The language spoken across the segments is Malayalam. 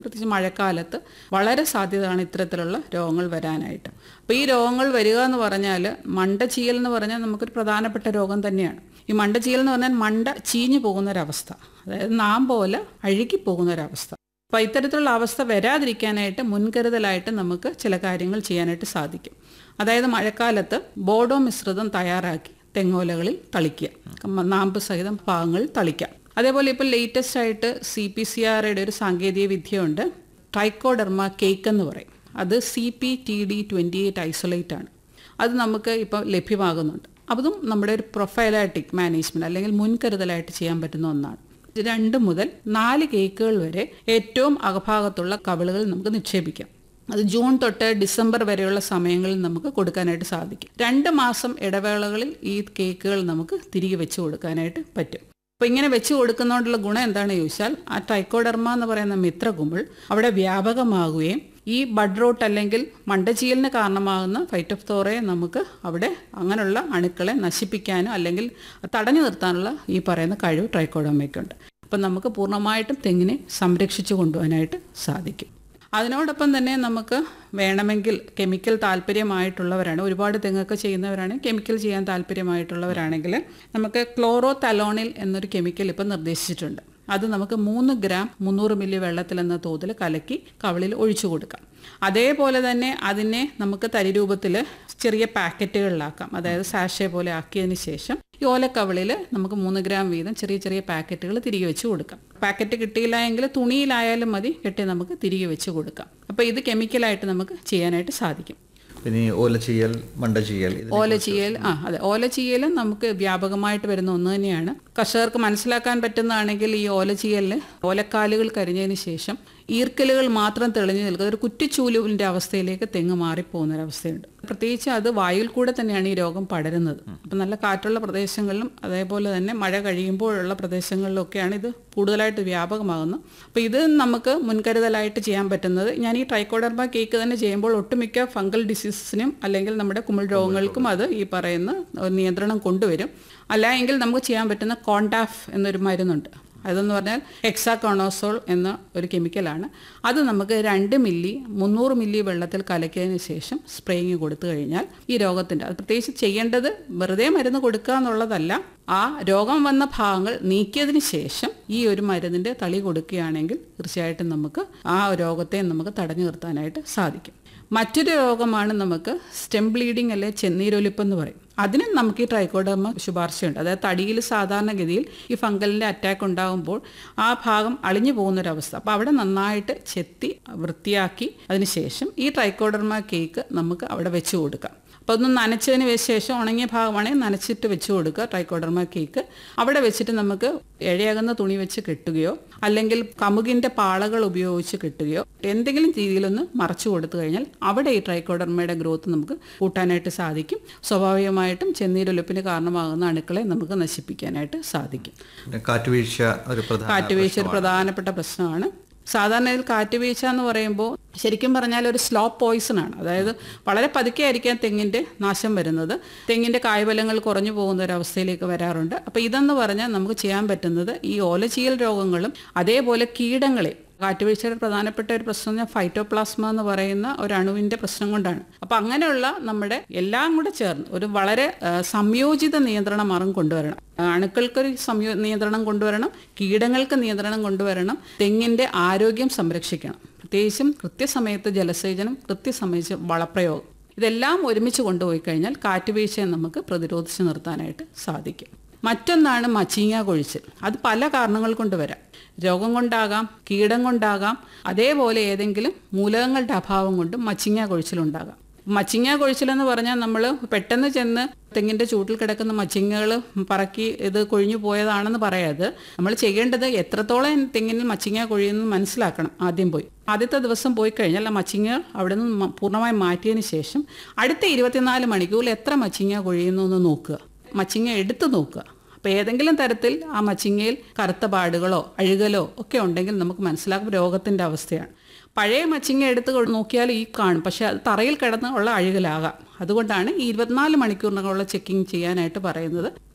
പ്രത്യേകിച്ച് മഴക്കാലത്ത് വളരെ സാധ്യതയാണ് ഇത്തരത്തിലുള്ള രോഗങ്ങൾ വരാനായിട്ട് അപ്പോൾ ഈ രോഗങ്ങൾ വരിക എന്ന് പറഞ്ഞാൽ മണ്ട ചീയൽ എന്ന് പറഞ്ഞാൽ നമുക്കൊരു പ്രധാനപ്പെട്ട രോഗം തന്നെയാണ് ഈ മണ്ട ചീയൽ എന്ന് പറഞ്ഞാൽ മണ്ട ചീഞ്ഞു പോകുന്നൊരവസ്ഥ അതായത് നാം പോലെ അഴുകി പോകുന്നൊരവസ്ഥ അപ്പോൾ ഇത്തരത്തിലുള്ള അവസ്ഥ വരാതിരിക്കാനായിട്ട് മുൻകരുതലായിട്ട് നമുക്ക് ചില കാര്യങ്ങൾ ചെയ്യാനായിട്ട് സാധിക്കും അതായത് മഴക്കാലത്ത് ബോഡോ മിശ്രിതം തയ്യാറാക്കി തെങ്ങോലകളിൽ തളിക്കുക നാമ്പ് സഹിതം ഭാഗങ്ങളിൽ തളിക്കാം അതേപോലെ ഇപ്പോൾ ലേറ്റസ്റ്റ് ആയിട്ട് സി പി സി ആറുടെ ഒരു സാങ്കേതിക വിദ്യയുണ്ട് ട്രൈക്കോഡെർമ കേക്ക് എന്ന് പറയും അത് C P T D twenty eight isolate ആണ് അത് നമുക്ക് ഇപ്പോൾ ലഭ്യമാകുന്നുണ്ട് അതും നമ്മുടെ ഒരു പ്രൊഫൈലാറ്റിക് മാനേജ്മെൻറ്റ് അല്ലെങ്കിൽ മുൻകരുതലായിട്ട് ചെയ്യാൻ പറ്റുന്ന ഒന്നാണ് രണ്ട് മുതൽ നാല് കേക്കുകൾ വരെ ഏറ്റവും അകഭാഗത്തുള്ള കവിളുകൾ നമുക്ക് നിക്ഷേപിക്കാം അത് ജൂൺ തൊട്ട് ഡിസംബർ വരെയുള്ള സമയങ്ങളിൽ നമുക്ക് കൊടുക്കാനായിട്ട് സാധിക്കും രണ്ട് മാസം ഇടവേളകളിൽ ഈ കേക്കുകൾ നമുക്ക് തിരികെ വെച്ച് കൊടുക്കാനായിട്ട് പറ്റും അപ്പോൾ ഇങ്ങനെ വെച്ച് കൊടുക്കുന്നതുകൊണ്ടുള്ള ഗുണം എന്താണെന്ന് ചോദിച്ചാൽ ആ ട്രൈക്കോഡർമ എന്ന് പറയുന്ന മിത്രകുമിൾ അവിടെ വ്യാപകമാകുകയും ഈ ബഡ് റോട്ട് അല്ലെങ്കിൽ മണ്ടചീയലിന് കാരണമാകുന്ന ഫൈറ്റോഫ്തോറയെ നമുക്ക് അവിടെ അങ്ങനെയുള്ള അണുക്കളെ നശിപ്പിക്കാനോ അല്ലെങ്കിൽ തടഞ്ഞു നിർത്താനുള്ള ഈ പറയുന്ന കഴിവ് ട്രൈക്കോഡർമയ്ക്കുണ്ട് അപ്പം നമുക്ക് പൂർണ്ണമായിട്ടും തെങ്ങിനെ സംരക്ഷിച്ചു കൊണ്ടുപോകാനായിട്ട് സാധിക്കും അതിനോടൊപ്പം തന്നെ നമുക്ക് വേണമെങ്കിൽ കെമിക്കൽ താല്പര്യമായിട്ടുള്ളവരാണ് ഒരുപാട് തെങ്ങൊക്കെ ചെയ്യുന്നവരാണ് കെമിക്കൽ ചെയ്യാൻ താല്പര്യമായിട്ടുള്ളവരാണെങ്കിൽ നമുക്ക് ക്ലോറോ തലോണിൽ എന്നൊരു കെമിക്കൽ ഇപ്പം നിർദ്ദേശിച്ചിട്ടുണ്ട് അത് നമുക്ക് മൂന്ന് ഗ്രാം മുന്നൂറ് മില്ലി വെള്ളത്തിൽ എന്ന തോതിൽ കലക്കി കവളിൽ ഒഴിച്ചു കൊടുക്കാം അതേപോലെ തന്നെ അതിനെ നമുക്ക് തരി രൂപത്തിൽ ചെറിയ പാക്കറ്റുകളിലാക്കാം അതായത് സാഷെ പോലെ ആക്കിയതിന് ശേഷം ഈ ഓലക്കവളിൽ നമുക്ക് മൂന്ന് ഗ്രാം വീതം ചെറിയ ചെറിയ പാക്കറ്റുകൾ തിരികെ വെച്ച് കൊടുക്കാം പാക്കറ്റ് കിട്ടിയില്ല എങ്കിൽ തുണിയിലായാലും മതി കെട്ടി നമുക്ക് തിരികെ വെച്ച് കൊടുക്കാം അപ്പോൾ ഇത് കെമിക്കലായിട്ട് നമുക്ക് ചെയ്യാനായിട്ട് സാധിക്കും പിന്നെ ഈ ഓല ചെയ്യൽ മണ്ട ചെയ്യൽ ഇത് ഓല ചീയൽ ആ അതെ ഓല ചീയൽ നമുക്ക് വ്യാപകമായിട്ട് വരുന്ന ഒന്ന് തന്നെയാണ് കർഷകർക്ക് മനസ്സിലാക്കാൻ പറ്റുന്നതാണെങ്കിൽ ഈ ഓല ചീയലിൽ ഓലക്കാലുകൾ കരിഞ്ഞതിന് ശേഷം ഈർക്കലുകൾ മാത്രം തെളിഞ്ഞു നിൽക്കുക ഒരു കുറ്റിച്ചൂലുവിൻ്റെ അവസ്ഥയിലേക്ക് തെങ്ങ് മാറിപ്പോകുന്ന ഒരവസ്ഥയുണ്ട് പ്രത്യേകിച്ച് അത് വായുവിൽ കൂടെ തന്നെയാണ് ഈ രോഗം പടരുന്നത് അപ്പം നല്ല കാറ്റുള്ള പ്രദേശങ്ങളിലും അതേപോലെ തന്നെ മഴ കഴിയുമ്പോഴുള്ള പ്രദേശങ്ങളിലൊക്കെയാണ് ഇത് കൂടുതലായിട്ട് വ്യാപകമാകുന്നത് അപ്പോൾ ഇത് നമുക്ക് മുൻകരുതലായിട്ട് ചെയ്യാൻ പറ്റുന്നത് ഞാൻ ഈ ട്രൈക്കോഡർമ കേക്ക് തന്നെ ചെയ്യുമ്പോൾ ഒട്ടുമിക്ക ഫംഗൽ ഡിസീസസിനും അല്ലെങ്കിൽ നമ്മുടെ കുമിൾ രോഗങ്ങൾക്കും അത് ഈ പറയുന്ന ഒരു നിയന്ത്രണം കൊണ്ടുവരും അല്ല എങ്കിൽ നമുക്ക് ചെയ്യാൻ പറ്റുന്ന കോണ്ടാഫ് എന്നൊരു മരുന്നുണ്ട് അതെന്ന് പറഞ്ഞാൽ ഹെക്സാകോണോസോൾ എന്ന ഒരു കെമിക്കലാണ് അത് നമുക്ക് രണ്ട് മില്ലി മുന്നൂറ് മില്ലി വെള്ളത്തിൽ കലക്കിയതിന് ശേഷം സ്പ്രേയിങ് കൊടുത്തു കഴിഞ്ഞാൽ ഈ രോഗത്തിൻ്റെ അത് പ്രത്യേകിച്ച് ചെയ്യേണ്ടത് വെറുതെ മരുന്ന് കൊടുക്കുക എന്നുള്ളതല്ല ആ രോഗം വന്ന ഭാഗങ്ങൾ നീക്കിയതിന് ശേഷം ഈ ഒരു മരുന്നിൻ്റെ തളി കൊടുക്കുകയാണെങ്കിൽ തീർച്ചയായിട്ടും നമുക്ക് ആ രോഗത്തെ നമുക്ക് തടഞ്ഞു നിർത്താനായിട്ട് സാധിക്കും മറ്റൊരു രോഗമാണ് നമുക്ക് സ്റ്റെം ബ്ലീഡിംഗ് അല്ലെ ചെന്നീരൊലിപ്പ് എന്ന് പറയും അതിനും നമുക്ക് ഈ ട്രൈക്കോഡർമ ശുപാർശയുണ്ട് അതായത് തടിയിൽ സാധാരണഗതിയിൽ ഈ ഫംഗലിൻ്റെ അറ്റാക്ക് ഉണ്ടാകുമ്പോൾ ആ ഭാഗം അളിഞ്ഞു പോകുന്നൊരവസ്ഥ അപ്പോൾ അവിടെ നന്നായിട്ട് ചെത്തി വൃത്തിയാക്കി അതിനുശേഷം ഈ ട്രൈക്കോഡർമ കേക്ക് നമുക്ക് അവിടെ വെച്ച് കൊടുക്കാം അപ്പോൾ ഒന്ന് നനച്ചതിന് ശേഷം ഉണങ്ങിയ ഭാഗമാണെങ്കിൽ നനച്ചിട്ട് വെച്ച് കൊടുക്കുക ട്രൈക്കോഡർമ കേക്ക് അവിടെ വെച്ചിട്ട് നമുക്ക് ഇഴയകുന്ന തുണി വെച്ച് കെട്ടുകയോ അല്ലെങ്കിൽ കമുകിൻ്റെ പാളകൾ ഉപയോഗിച്ച് കെട്ടുകയോ എന്തെങ്കിലും രീതിയിലൊന്ന് മറച്ചു കൊടുത്തു കഴിഞ്ഞാൽ അവിടെ ഈ ട്രൈക്കോഡർമയുടെ ഗ്രോത്ത് നമുക്ക് കൂട്ടാനായിട്ട് സാധിക്കും സ്വാഭാവികമായിട്ടും ചെന്നീരൊലിപ്പിന് കാരണമാകുന്ന അണുക്കളെ നമുക്ക് നശിപ്പിക്കാനായിട്ട് സാധിക്കും പിന്നെ കാറ്റുവീഴ്ച ഒരു പ്രധാന കാറ്റുവീഴ്ച ഒരു പ്രധാനപ്പെട്ട പ്രശ്നമാണ് സാധാരണ ഇതിൽ കാറ്റുവീഴ്ച എന്ന് പറയുമ്പോൾ ശരിക്കും പറഞ്ഞാൽ ഒരു സ്ലോ പോയിസൺ ആണ് അതായത് വളരെ പതുക്കെ ആയിരിക്കാം തെങ്ങിൻ്റെ നാശം വരുന്നത് തെങ്ങിൻ്റെ കായ്ഫലങ്ങൾ കുറഞ്ഞു പോകുന്ന ഒരു അവസ്ഥയിലേക്ക് വരാറുണ്ട് അപ്പോൾ ഇതെന്ന് പറഞ്ഞാൽ നമുക്ക് ചെയ്യാൻ പറ്റുന്നത് ഈ ഓലചീയൽ രോഗങ്ങളും അതേപോലെ കീടങ്ങളെ കാറ്റുവീഴ്ചയുടെ പ്രധാനപ്പെട്ട ഒരു പ്രശ്നം ഞാൻ ഫൈറ്റോപ്ലാസ്മ എന്ന് പറയുന്ന ഒരു അണുവിൻ്റെ പ്രശ്നം കൊണ്ടാണ് അപ്പോൾ അങ്ങനെയുള്ള നമ്മുടെ എല്ലാം കൂടെ ചേർന്ന് ഒരു വളരെ ആ, സംയോജിത നിയന്ത്രണ മാർഗം കൊണ്ടുവരണം അണുക്കൾക്കൊരു സംയോ നിയന്ത്രണം കൊണ്ടുവരണം കീടങ്ങൾക്ക് നിയന്ത്രണം കൊണ്ടുവരണം തെങ്ങിൻ്റെ ആരോഗ്യം സംരക്ഷിക്കണം പ്രത്യേകിച്ചും കൃത്യസമയത്ത് ജലസേചനം കൃത്യസമയത്ത് വളപ്രയോഗം ഇതെല്ലാം ഒരുമിച്ച് കൊണ്ടുപോയി കഴിഞ്ഞാൽ കാറ്റുവീഴ്ചയെ നമുക്ക് പ്രതിരോധിച്ച് നിർത്താനായിട്ട് സാധിക്കും മറ്റൊന്നാണ് മച്ചീങ്ങ കൊഴിച്ചിൽ അത് പല കാരണങ്ങൾ കൊണ്ട് വരാം രോഗം കൊണ്ടാകാം കീടം കൊണ്ടാകാം അതേപോലെ ഏതെങ്കിലും മൂലകങ്ങളുടെ അഭാവം കൊണ്ടും മച്ചിങ്ങ കൊഴിച്ചിലുണ്ടാകാം മച്ചിങ്ങ കൊഴിച്ചിലെന്ന് പറഞ്ഞാൽ നമ്മൾ പെട്ടെന്ന് ചെന്ന് തെങ്ങിൻ്റെ ചൂട്ടിൽ കിടക്കുന്ന മച്ചിങ്ങകൾ പറക്കി ഇത് കൊഴിഞ്ഞു പോയതാണെന്ന് പറയാതെ നമ്മൾ ചെയ്യേണ്ടത് എത്രത്തോളം തെങ്ങിന് മച്ചിങ്ങ കൊഴിയുന്നു മനസ്സിലാക്കണം ആദ്യം പോയി ആദ്യത്തെ ദിവസം പോയി കഴിഞ്ഞാൽ ആ മച്ചിങ്ങ അവിടെ നിന്ന് മ- പൂർണ്ണമായി മാറ്റിയതിന് ശേഷം അടുത്ത ഇരുപത്തിനാല് മണിക്കൂറിൽ എത്ര മച്ചിങ്ങ കൊഴിയുന്നു എന്ന് നോക്കുക മച്ചിങ്ങ എടുത്തു നോക്കുക അപ്പോൾ ഏതെങ്കിലും തരത്തിൽ ആ മച്ചിങ്ങയിൽ കറുത്ത പാടുകളോ അഴുകലോ ഒക്കെ ഉണ്ടെങ്കിൽ നമുക്ക് മനസ്സിലാക്കും രോഗത്തിൻ്റെ അവസ്ഥയാണ് പഴയ മച്ചിങ്ങ എടുത്ത് കൊ- നോക്കിയാൽ ഈ കാണും പക്ഷേ അത് തറയിൽ കിടന്ന് ഉള്ള അഴുകലാകാം അതുകൊണ്ടാണ് ഈ ഇരുപത്തിനാല് മണിക്കൂറിനുള്ള ചെക്കിങ് ചെയ്യാനായിട്ട് പറയുന്നത്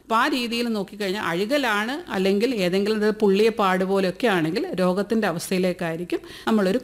അപ്പോൾ ആ രീതിയിൽ നോക്കിക്കഴിഞ്ഞാൽ അഴുകലാണ് അല്ലെങ്കിൽ ഏതെങ്കിലും ഇത് പുള്ളിയ പാട് പോലെയൊക്കെ ആണെങ്കിൽ രോഗത്തിൻ്റെ അവസ്ഥയിലേക്കായിരിക്കും നമ്മളൊരു